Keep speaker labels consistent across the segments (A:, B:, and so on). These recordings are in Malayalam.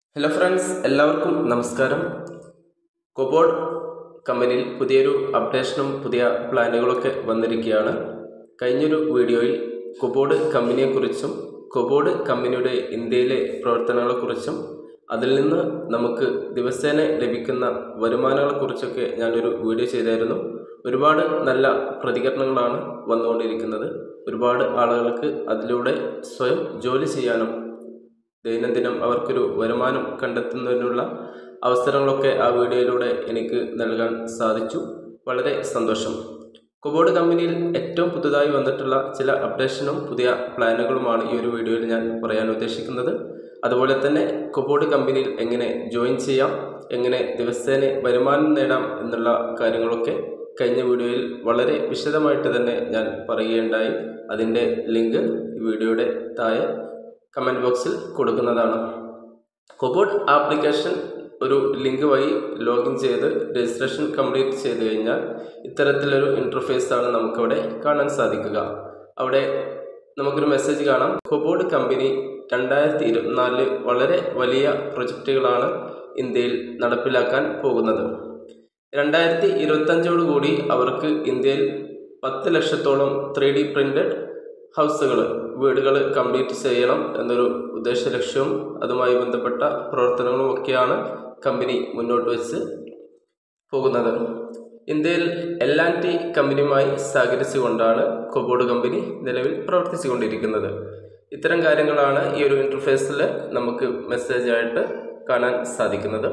A: ഹലോ ഫ്രണ്ട്സ് എല്ലാവർക്കും നമസ്കാരം കൊബോർഡ് കമ്പനിയിൽ പുതിയൊരു അപ്ഡേഷനും പുതിയ പ്ലാനുകളൊക്കെ വന്നിരിക്കുകയാണ് കഴിഞ്ഞൊരു വീഡിയോയിൽ കൊബോർഡ് കമ്പനിയെക്കുറിച്ചും കൊബോർഡ് കമ്പനിയുടെ ഇന്ത്യയിലെ പ്രവർത്തനങ്ങളെക്കുറിച്ചും അതിൽ നിന്ന് നമുക്ക് ദിവസേന ലഭിക്കുന്ന വരുമാനങ്ങളെക്കുറിച്ചൊക്കെ ഞാനൊരു വീഡിയോ ചെയ്തായിരുന്നു ഒരുപാട് നല്ല പ്രതികരണങ്ങളാണ് വന്നുകൊണ്ടിരിക്കുന്നത് ഒരുപാട് ആളുകൾക്ക് അതിലൂടെ സ്വയം ജോലി ചെയ്യാനും ദൈനംദിനം അവർക്കൊരു വരുമാനം കണ്ടെത്തുന്നതിനുള്ള അവസരങ്ങളൊക്കെ ആ വീഡിയോയിലൂടെ എനിക്ക് നൽകാൻ സാധിച്ചു വളരെ സന്തോഷം കൊബോർഡ് കമ്പനിയിൽ ഏറ്റവും പുതുതായി വന്നിട്ടുള്ള ചില അപ്ഡേഷനും പുതിയ പ്ലാനുകളുമാണ് ഈ ഒരു വീഡിയോയിൽ ഞാൻ പറയാൻ ഉദ്ദേശിക്കുന്നത് അതുപോലെ തന്നെ കൊബോർഡ് കമ്പനിയിൽ എങ്ങനെ ജോയിൻ ചെയ്യാം എങ്ങനെ ദിവസേന വരുമാനം നേടാം എന്നുള്ള കാര്യങ്ങളൊക്കെ കഴിഞ്ഞ വീഡിയോയിൽ വളരെ വിശദമായിട്ട് തന്നെ ഞാൻ പറയുകയുണ്ടായി അതിൻ്റെ ലിങ്ക് ഈ വീഡിയോയുടെ താഴെ കമൻറ്റ് ബോക്സിൽ കൊടുക്കുന്നതാണ് കൊബോർഡ് ആപ്ലിക്കേഷൻ ഒരു ലിങ്ക് വഴി ലോഗിൻ ചെയ്ത് രജിസ്ട്രേഷൻ കംപ്ലീറ്റ് ചെയ്ത് കഴിഞ്ഞാൽ ഇത്തരത്തിലൊരു ഇൻ്റർഫേസ് ആണ് നമുക്കവിടെ കാണാൻ സാധിക്കുക അവിടെ നമുക്കൊരു മെസ്സേജ് കാണാം കൊബോർഡ് കമ്പനി രണ്ടായിരത്തി ഇരുപത്തിനാലില് വളരെ വലിയ പ്രൊജക്റ്റുകളാണ് ഇന്ത്യയിൽ നടപ്പിലാക്കാൻ പോകുന്നത് രണ്ടായിരത്തി ഇരുപത്തഞ്ചോടുകൂടി അവർക്ക് ഇന്ത്യയിൽ പത്ത് ലക്ഷത്തോളം ത്രീ ഡി പ്രിൻറ്റഡ് ഹൗസുകൾ വീടുകൾ കംപ്ലീറ്റ് ചെയ്യണം എന്നൊരു ഉദ്ദേശ ലക്ഷ്യവും അതുമായി ബന്ധപ്പെട്ട പ്രവർത്തനങ്ങളും ഒക്കെയാണ് കമ്പനി മുന്നോട്ട് വെച്ച് പോകുന്നത് ഇന്ത്യയിൽ എൽ ആൻഡ് ടി കമ്പനിയുമായി സഹകരിച്ചുകൊണ്ടാണ് കൊബോർഡ് കമ്പനി നിലവിൽ പ്രവർത്തിച്ചുകൊണ്ടിരിക്കുന്നത് ഇത്തരം കാര്യങ്ങളാണ് ഈ ഒരു ഇൻ്റർഫേസിൽ നമുക്ക് മെസ്സേജായിട്ട് കാണാൻ സാധിക്കുന്നത്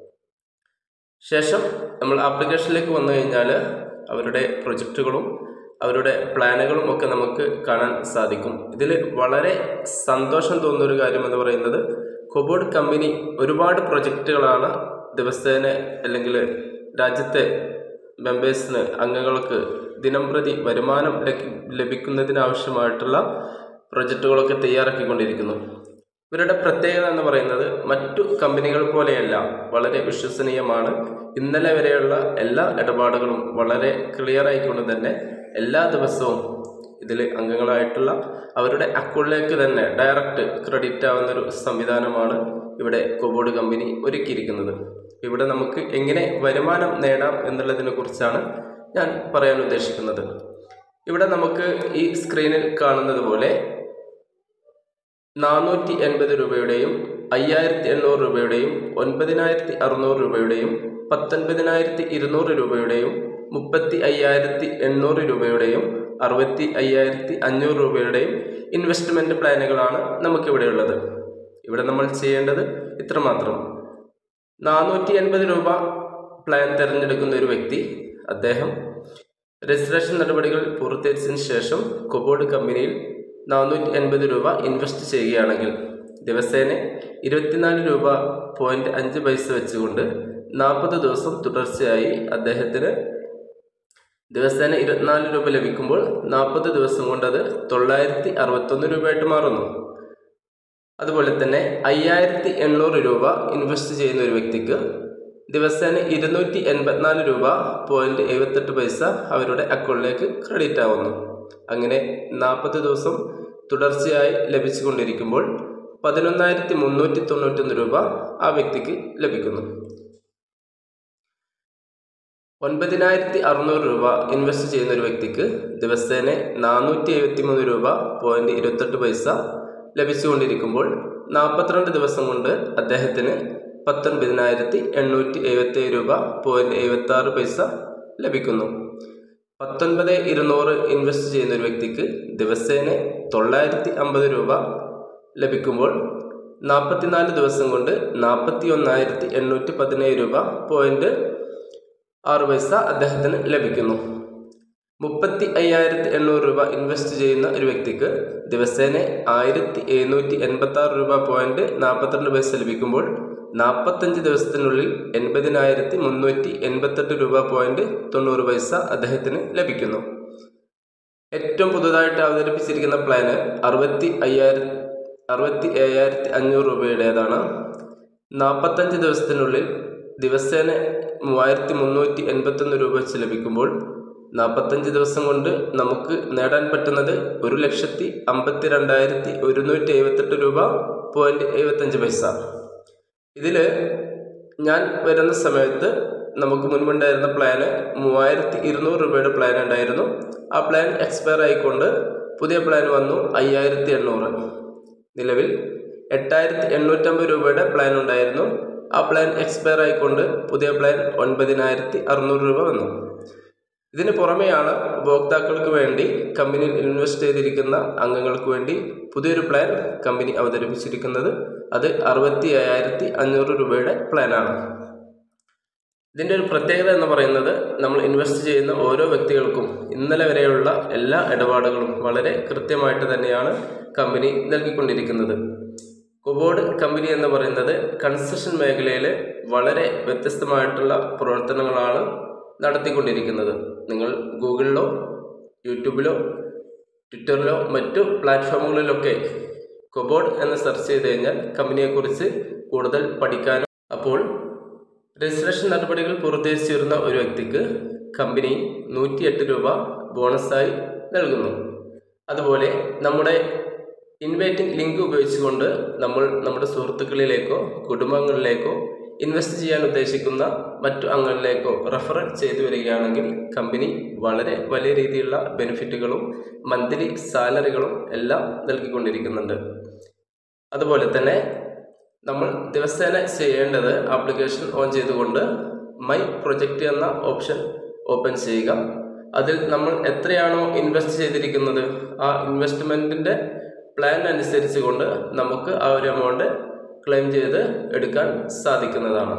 A: ശേഷം നമ്മൾ ആപ്ലിക്കേഷനിലേക്ക് വന്നു കഴിഞ്ഞാൽ അവരുടെ പ്രൊജക്റ്റുകളും അവരുടെ പ്ലാനുകളും ഒക്കെ നമുക്ക് കാണാൻ സാധിക്കും ഇതിൽ വളരെ സന്തോഷം തോന്നുന്ന ഒരു കാര്യം എന്ന് പറയുന്നത് കൊബോർഡ് കമ്പനി ഒരുപാട് പ്രൊജക്റ്റുകളാണ് ദിവസേന അല്ലെങ്കിൽ രാജ്യത്തെ മെമ്പേഴ്സിന് അംഗങ്ങൾക്ക് ദിനംപ്രതി വരുമാനം ലഭിക്കുന്നതിനാവശ്യമായിട്ടുള്ള പ്രൊജക്റ്റുകളൊക്കെ തയ്യാറാക്കിക്കൊണ്ടിരിക്കുന്നു ഇവരുടെ പ്രത്യേകത എന്ന് പറയുന്നത് മറ്റു കമ്പനികൾ പോലെയല്ല വളരെ വിശ്വസനീയമാണ് ഇന്നലെ വരെയുള്ള എല്ലാ ഇടപാടുകളും വളരെ ക്ലിയർ ആയിക്കൊണ്ട് തന്നെ എല്ലാ ദിവസവും ഇതിൽ അംഗങ്ങളായിട്ടുള്ള അവരുടെ അക്കൗണ്ടിലേക്ക് തന്നെ ഡയറക്റ്റ് ക്രെഡിറ്റ് ആവുന്നൊരു സംവിധാനമാണ് ഇവിടെ കൊബോർഡ് കമ്പനി ഒരുക്കിയിരിക്കുന്നത് ഇവിടെ നമുക്ക് എങ്ങനെ വരുമാനം നേടാം എന്നുള്ളതിനെ കുറിച്ചാണ് ഞാൻ പറയാൻ ഉദ്ദേശിക്കുന്നത് ഇവിടെ നമുക്ക് ഈ സ്ക്രീനിൽ കാണുന്നത് പോലെ നാനൂറ്റി എൺപത് രൂപയുടെയും അയ്യായിരത്തി എണ്ണൂറ് രൂപയുടെയും ഒൻപതിനായിരത്തി അറുന്നൂറ് രൂപയുടെയും പത്തൊൻപതിനായിരത്തി ഇരുന്നൂറ് രൂപയുടെയും മുപ്പത്തി അയ്യായിരത്തി എണ്ണൂറ് രൂപയുടെയും അറുപത്തി അയ്യായിരത്തി അഞ്ഞൂറ് രൂപയുടെയും ഇൻവെസ്റ്റ്മെൻറ്റ് പ്ലാനുകളാണ് നമുക്കിവിടെ ഉള്ളത് ഇവിടെ നമ്മൾ ചെയ്യേണ്ടത് ഇത്രമാത്രം നാനൂറ്റി എൺപത് രൂപ പ്ലാൻ തിരഞ്ഞെടുക്കുന്ന ഒരു വ്യക്തി അദ്ദേഹം രജിസ്ട്രേഷൻ നടപടികൾ പൂർത്തീകരിച്ചതിന് ശേഷം കൊബോർഡ് കമ്പനിയിൽ നാനൂറ്റി എൺപത് രൂപ ഇൻവെസ്റ്റ് ചെയ്യുകയാണെങ്കിൽ ദിവസേന ഇരുപത്തിനാല് രൂപ പോയിൻറ്റ് അഞ്ച് പൈസ വെച്ചുകൊണ്ട് നാൽപ്പത് ദിവസം തുടർച്ചയായി അദ്ദേഹത്തിന് ദിവസേന ഇരുപത്തിനാല് രൂപ ലഭിക്കുമ്പോൾ നാൽപ്പത് ദിവസം കൊണ്ട് അത് തൊള്ളായിരത്തി അറുപത്തൊന്ന് രൂപയായിട്ട് മാറുന്നു അതുപോലെ തന്നെ അയ്യായിരത്തി എണ്ണൂറ് രൂപ ഇൻവെസ്റ്റ് ചെയ്യുന്ന ഒരു വ്യക്തിക്ക് ദിവസേന ഇരുന്നൂറ്റി എൺപത്തിനാല് രൂപ പോയിൻറ്റ് എഴുപത്തെട്ട് പൈസ അവരുടെ അക്കൗണ്ടിലേക്ക് ക്രെഡിറ്റ് ആവുന്നു അങ്ങനെ നാൽപ്പത് ദിവസം തുടർച്ചയായി ലഭിച്ചുകൊണ്ടിരിക്കുമ്പോൾ പതിനൊന്നായിരത്തി മുന്നൂറ്റി തൊണ്ണൂറ്റൊന്ന് രൂപ ആ വ്യക്തിക്ക് ലഭിക്കുന്നു ഒൻപതിനായിരത്തി അറുന്നൂറ് രൂപ ഇൻവെസ്റ്റ് ചെയ്യുന്ന ഒരു വ്യക്തിക്ക് ദിവസേന നാനൂറ്റി എഴുപത്തി മൂന്ന് രൂപ പോയിൻറ്റ് ഇരുപത്തെട്ട് പൈസ ലഭിച്ചുകൊണ്ടിരിക്കുമ്പോൾ നാൽപ്പത്തിരണ്ട് ദിവസം കൊണ്ട് അദ്ദേഹത്തിന് പത്തൊൻപതിനായിരത്തി എണ്ണൂറ്റി എഴുപത്തി രൂപ പോയിൻറ്റ് എഴുപത്തി ആറ് പൈസ ലഭിക്കുന്നു പത്തൊൻപത് ഇരുന്നൂറ് ഇൻവെസ്റ്റ് ചെയ്യുന്ന ഒരു വ്യക്തിക്ക് ദിവസേന തൊള്ളായിരത്തി അമ്പത് രൂപ ലഭിക്കുമ്പോൾ നാൽപ്പത്തിനാല് ദിവസം കൊണ്ട് നാൽപ്പത്തി ഒന്നായിരത്തി എണ്ണൂറ്റി പതിനേഴ് രൂപ പോയിൻറ്റ് ആറ് പൈസ അദ്ദേഹത്തിന് ലഭിക്കുന്നു മുപ്പത്തി അയ്യായിരത്തി എണ്ണൂറ് രൂപ ഇൻവെസ്റ്റ് ചെയ്യുന്ന ഒരു വ്യക്തിക്ക് ദിവസേന ആയിരത്തി എഴുന്നൂറ്റി എൺപത്തി ആറ് രൂപ പോയിൻറ്റ് നാൽപ്പത്തിരണ്ട് പൈസ ലഭിക്കുമ്പോൾ നാൽപ്പത്തഞ്ച് ദിവസത്തിനുള്ളിൽ എൺപതിനായിരത്തി മുന്നൂറ്റി എൺപത്തെട്ട് രൂപ പോയിൻറ്റ് തൊണ്ണൂറ് പൈസ അദ്ദേഹത്തിന് ലഭിക്കുന്നു ഏറ്റവും പുതുതായിട്ട് അവതരിപ്പിച്ചിരിക്കുന്ന പ്ലാന് അറുപത്തി അയ്യായിരത്തി അറുപത്തി ഏഴായിരത്തി അഞ്ഞൂറ് രൂപയുടേതാണ് നാൽപ്പത്തഞ്ച് ദിവസത്തിനുള്ളിൽ ദിവസേന മൂവായിരത്തി മുന്നൂറ്റി എൺപത്തൊന്ന് രൂപ വെച്ച് ലഭിക്കുമ്പോൾ നാൽപ്പത്തഞ്ച് ദിവസം കൊണ്ട് നമുക്ക് നേടാൻ പറ്റുന്നത് ഒരു ലക്ഷത്തി അമ്പത്തി രണ്ടായിരത്തി ഒരുന്നൂറ്റി എഴുപത്തെട്ട് രൂപ പോയിൻറ്റ് എഴുപത്തഞ്ച് പൈസ ഇതിൽ ഞാൻ വരുന്ന സമയത്ത് നമുക്ക് മുൻപുണ്ടായിരുന്ന പ്ലാന് മൂവായിരത്തി ഇരുന്നൂറ് രൂപയുടെ പ്ലാൻ ഉണ്ടായിരുന്നു ആ പ്ലാൻ എക്സ്പയർ ആയിക്കൊണ്ട് പുതിയ പ്ലാൻ വന്നു അയ്യായിരത്തി എണ്ണൂറ് നിലവിൽ എട്ടായിരത്തി എണ്ണൂറ്റമ്പത് രൂപയുടെ പ്ലാൻ ഉണ്ടായിരുന്നു ആ പ്ലാൻ എക്സ്പയർ ആയിക്കൊണ്ട് പുതിയ പ്ലാൻ ഒൻപതിനായിരത്തി അറുന്നൂറ് രൂപ വന്നു ഇതിന് പുറമെയാണ് ഉപഭോക്താക്കൾക്ക് വേണ്ടി കമ്പനിയിൽ ഇൻവെസ്റ്റ് ചെയ്തിരിക്കുന്ന അംഗങ്ങൾക്ക് വേണ്ടി പുതിയൊരു പ്ലാൻ കമ്പനി അവതരിപ്പിച്ചിരിക്കുന്നത് അത് അറുപത്തി അയ്യായിരത്തി അഞ്ഞൂറ് രൂപയുടെ പ്ലാനാണ് ഇതിൻ്റെ ഒരു പ്രത്യേകത എന്ന് പറയുന്നത് നമ്മൾ ഇൻവെസ്റ്റ് ചെയ്യുന്ന ഓരോ വ്യക്തികൾക്കും ഇന്നലെ വരെയുള്ള എല്ലാ ഇടപാടുകളും വളരെ കൃത്യമായിട്ട് തന്നെയാണ് കമ്പനി നൽകിക്കൊണ്ടിരിക്കുന്നത് കൊബോർഡ് കമ്പനി എന്ന് പറയുന്നത് കൺസ്ട്രക്ഷൻ മേഖലയിൽ വളരെ വ്യത്യസ്തമായിട്ടുള്ള പ്രവർത്തനങ്ങളാണ് നടത്തിക്കൊണ്ടിരിക്കുന്നത് നിങ്ങൾ ഗൂഗിളിലോ യൂട്യൂബിലോ ട്വിറ്ററിലോ മറ്റു പ്ലാറ്റ്ഫോമുകളിലൊക്കെ കൊബോർഡ് എന്ന് സെർച്ച് ചെയ്ത് കഴിഞ്ഞാൽ കമ്പനിയെക്കുറിച്ച് കൂടുതൽ പഠിക്കാനും അപ്പോൾ രജിസ്ട്രേഷൻ നടപടികൾ പൂർത്തീകരിച്ചിരുന്ന ഒരു വ്യക്തിക്ക് കമ്പനി നൂറ്റിയെട്ട് രൂപ ബോണസായി നൽകുന്നു അതുപോലെ നമ്മുടെ ഇൻവൈറ്റിംഗ് ലിങ്ക് ഉപയോഗിച്ചുകൊണ്ട് നമ്മൾ നമ്മുടെ സുഹൃത്തുക്കളിലേക്കോ കുടുംബങ്ങളിലേക്കോ ഇൻവെസ്റ്റ് ചെയ്യാൻ ഉദ്ദേശിക്കുന്ന മറ്റു അംഗങ്ങളിലേക്കോ റെഫർ ചെയ്തു വരികയാണെങ്കിൽ കമ്പനി വളരെ വലിയ രീതിയിലുള്ള ബെനിഫിറ്റുകളും മന്ത്ലി സാലറികളും എല്ലാം നൽകിക്കൊണ്ടിരിക്കുന്നുണ്ട് അതുപോലെ തന്നെ നമ്മൾ ദിവസേന ചെയ്യേണ്ടത് ആപ്ലിക്കേഷൻ ഓൺ ചെയ്തുകൊണ്ട് മൈ പ്രൊജക്റ്റ് എന്ന ഓപ്ഷൻ ഓപ്പൺ ചെയ്യുക അതിൽ നമ്മൾ എത്രയാണോ ഇൻവെസ്റ്റ് ചെയ്തിരിക്കുന്നത് ആ ഇൻവെസ്റ്റ്മെൻറ്റിൻ്റെ പ്ലാൻ അനുസരിച്ച് കൊണ്ട് നമുക്ക് ആ ഒരു എമൗണ്ട് ക്ലെയിം ചെയ്ത് എടുക്കാൻ സാധിക്കുന്നതാണ്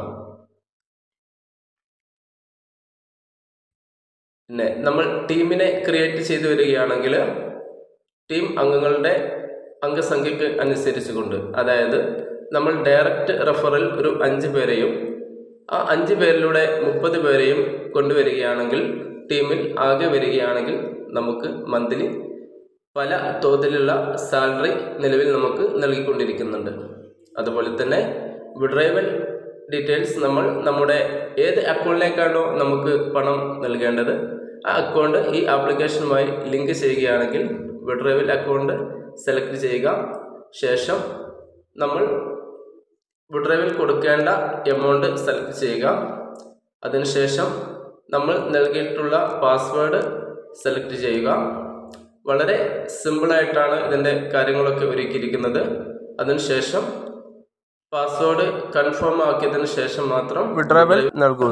A: പിന്നെ നമ്മൾ ടീമിനെ ക്രിയേറ്റ് ചെയ്ത് വരികയാണെങ്കിൽ ടീം അംഗങ്ങളുടെ അംഗസംഖ്യക്ക് അനുസരിച്ച് കൊണ്ട് അതായത് നമ്മൾ ഡയറക്റ്റ് റെഫറിൽ ഒരു അഞ്ച് പേരെയും ആ അഞ്ച് പേരിലൂടെ മുപ്പത് പേരെയും കൊണ്ടുവരികയാണെങ്കിൽ ടീമിൽ ആകെ വരികയാണെങ്കിൽ നമുക്ക് മന്ത്ലി പല തോതിലുള്ള സാലറി നിലവിൽ നമുക്ക് നൽകിക്കൊണ്ടിരിക്കുന്നുണ്ട് അതുപോലെ തന്നെ വിഡ്രൈവൽ ഡീറ്റെയിൽസ് നമ്മൾ നമ്മുടെ ഏത് അക്കൗണ്ടിലേക്കാണോ നമുക്ക് പണം നൽകേണ്ടത് ആ അക്കൗണ്ട് ഈ ആപ്ലിക്കേഷനുമായി ലിങ്ക് ചെയ്യുകയാണെങ്കിൽ വിഡ്രൈവൽ അക്കൗണ്ട് സെലക്ട് ചെയ്യുക ശേഷം നമ്മൾ വിഡ്രൈവിൽ കൊടുക്കേണ്ട എമൗണ്ട് സെലക്ട് ചെയ്യുക അതിനുശേഷം നമ്മൾ നൽകിയിട്ടുള്ള പാസ്വേഡ് സെലക്ട് ചെയ്യുക വളരെ സിമ്പിളായിട്ടാണ് ഇതിൻ്റെ കാര്യങ്ങളൊക്കെ ഒരുക്കിയിരിക്കുന്നത് അതിനുശേഷം പാസ്വേഡ് കൺഫേം ആക്കിയതിന് ശേഷം മാത്രം വിഡ്രൈവൽ നൽകുക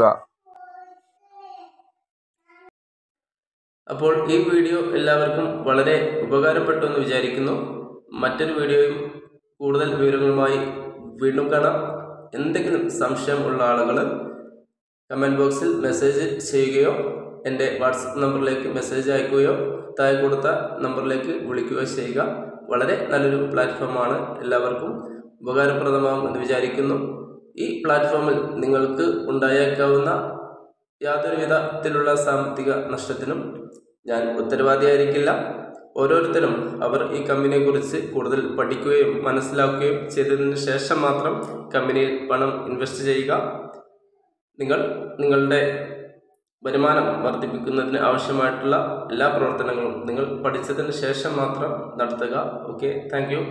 A: അപ്പോൾ ഈ വീഡിയോ എല്ലാവർക്കും വളരെ ഉപകാരപ്പെട്ടു എന്ന് വിചാരിക്കുന്നു മറ്റൊരു വീഡിയോയും കൂടുതൽ വിവരങ്ങളുമായി വീണ്ടും കാണാം എന്തെങ്കിലും സംശയം ഉള്ള ആളുകൾ കമൻറ്റ് ബോക്സിൽ മെസ്സേജ് ചെയ്യുകയോ എൻ്റെ വാട്സപ്പ് നമ്പറിലേക്ക് മെസ്സേജ് അയക്കുകയോ താഴെ കൊടുത്ത നമ്പറിലേക്ക് വിളിക്കുകയോ ചെയ്യുക വളരെ നല്ലൊരു പ്ലാറ്റ്ഫോമാണ് എല്ലാവർക്കും ഉപകാരപ്രദമാകും എന്ന് വിചാരിക്കുന്നു ഈ പ്ലാറ്റ്ഫോമിൽ നിങ്ങൾക്ക് ഉണ്ടായേക്കാവുന്ന യാതൊരു വിധത്തിലുള്ള സാമ്പത്തിക നഷ്ടത്തിനും ഞാൻ ഉത്തരവാദിയായിരിക്കില്ല ഓരോരുത്തരും അവർ ഈ കമ്പനിയെക്കുറിച്ച് കൂടുതൽ പഠിക്കുകയും മനസ്സിലാക്കുകയും ചെയ്തതിന് ശേഷം മാത്രം കമ്പനിയിൽ പണം ഇൻവെസ്റ്റ് ചെയ്യുക നിങ്ങൾ നിങ്ങളുടെ വരുമാനം വർദ്ധിപ്പിക്കുന്നതിന് ആവശ്യമായിട്ടുള്ള എല്ലാ പ്രവർത്തനങ്ങളും നിങ്ങൾ പഠിച്ചതിന് ശേഷം മാത്രം നടത്തുക ഓക്കെ താങ്ക് യു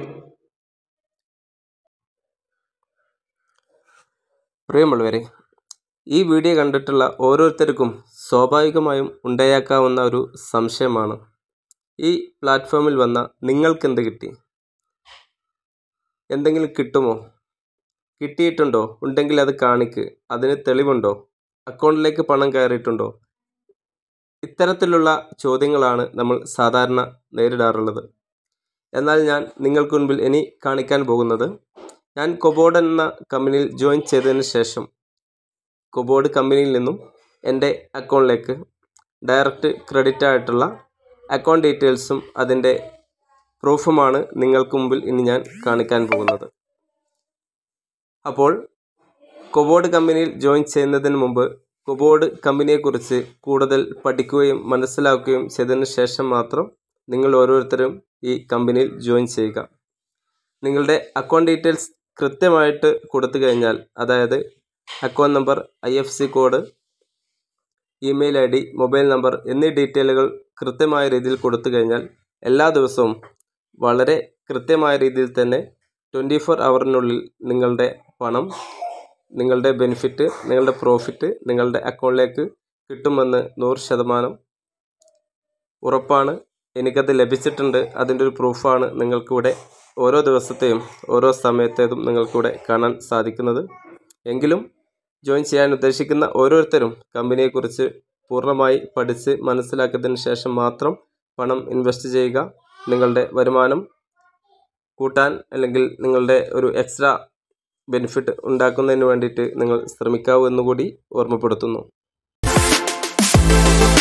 A: പ്രിയമുള്ളവരെ ഈ വീഡിയോ കണ്ടിട്ടുള്ള ഓരോരുത്തർക്കും സ്വാഭാവികമായും ഉണ്ടായേക്കാവുന്ന ഒരു സംശയമാണ് ഈ പ്ലാറ്റ്ഫോമിൽ വന്ന നിങ്ങൾക്കെന്ത് കിട്ടി എന്തെങ്കിലും കിട്ടുമോ കിട്ടിയിട്ടുണ്ടോ ഉണ്ടെങ്കിൽ അത് കാണിക്ക് അതിന് തെളിവുണ്ടോ അക്കൗണ്ടിലേക്ക് പണം കയറിയിട്ടുണ്ടോ ഇത്തരത്തിലുള്ള ചോദ്യങ്ങളാണ് നമ്മൾ സാധാരണ നേരിടാറുള്ളത് എന്നാൽ ഞാൻ നിങ്ങൾക്ക് മുൻപിൽ ഇനി കാണിക്കാൻ പോകുന്നത് ഞാൻ കൊബോർഡ് എന്ന കമ്പനിയിൽ ജോയിൻ ചെയ്തതിന് ശേഷം കൊബോർഡ് കമ്പനിയിൽ നിന്നും എൻ്റെ അക്കൗണ്ടിലേക്ക് ഡയറക്റ്റ് ക്രെഡിറ്റ് ആയിട്ടുള്ള അക്കൗണ്ട് ഡീറ്റെയിൽസും അതിൻ്റെ പ്രൂഫുമാണ് നിങ്ങൾക്ക് മുമ്പിൽ ഇനി ഞാൻ കാണിക്കാൻ പോകുന്നത് അപ്പോൾ കൊബോർഡ് കമ്പനിയിൽ ജോയിൻ ചെയ്യുന്നതിന് മുമ്പ് കൊബോർഡ് കമ്പനിയെക്കുറിച്ച് കൂടുതൽ പഠിക്കുകയും മനസ്സിലാക്കുകയും ചെയ്തതിന് ശേഷം മാത്രം നിങ്ങൾ ഓരോരുത്തരും ഈ കമ്പനിയിൽ ജോയിൻ ചെയ്യുക നിങ്ങളുടെ അക്കൗണ്ട് ഡീറ്റെയിൽസ് കൃത്യമായിട്ട് കൊടുത്തു കഴിഞ്ഞാൽ അതായത് account number I F C code email I D mobile number എന്നീ ഡീറ്റെയിലുകൾ കൃത്യമായ രീതിയിൽ കൊടുത്തു കഴിഞ്ഞാൽ എല്ലാ ദിവസവും വളരെ കൃത്യമായ രീതിയിൽ തന്നെ ട്വൻറ്റി ഫോർ അവറിനുള്ളിൽ നിങ്ങളുടെ പണം നിങ്ങളുടെ ബെനിഫിറ്റ് നിങ്ങളുടെ പ്രോഫിറ്റ് നിങ്ങളുടെ അക്കൗണ്ടിലേക്ക് കിട്ടുമെന്ന് നൂറ് ശതമാനം ഉറപ്പാണ് എനിക്കത് ലഭിച്ചിട്ടുണ്ട് അതിൻ്റെ ഒരു പ്രൂഫാണ് നിങ്ങൾക്കിവിടെ ഓരോ ദിവസത്തെയും ഓരോ സമയത്തേതും നിങ്ങൾക്കിവിടെ കാണാൻ സാധിക്കുന്നത് എങ്കിലും ജോയിൻ ചെയ്യാൻ ഉദ്ദേശിക്കുന്ന ഓരോരുത്തരും കമ്പനിയെക്കുറിച്ച് പൂർണ്ണമായി പഠിച്ച് മനസ്സിലാക്കിയതിന് ശേഷം മാത്രം പണം ഇൻവെസ്റ്റ് ചെയ്യുക നിങ്ങളുടെ വരുമാനം കൂട്ടാൻ അല്ലെങ്കിൽ നിങ്ങളുടെ ഒരു എക്സ്ട്രാ ബെനിഫിറ്റ് ഉണ്ടാക്കുന്നതിന് വേണ്ടിയിട്ട് നിങ്ങൾ ശ്രമിക്കാവൂ എന്നുകൂടി ഓർമ്മപ്പെടുത്തുന്നു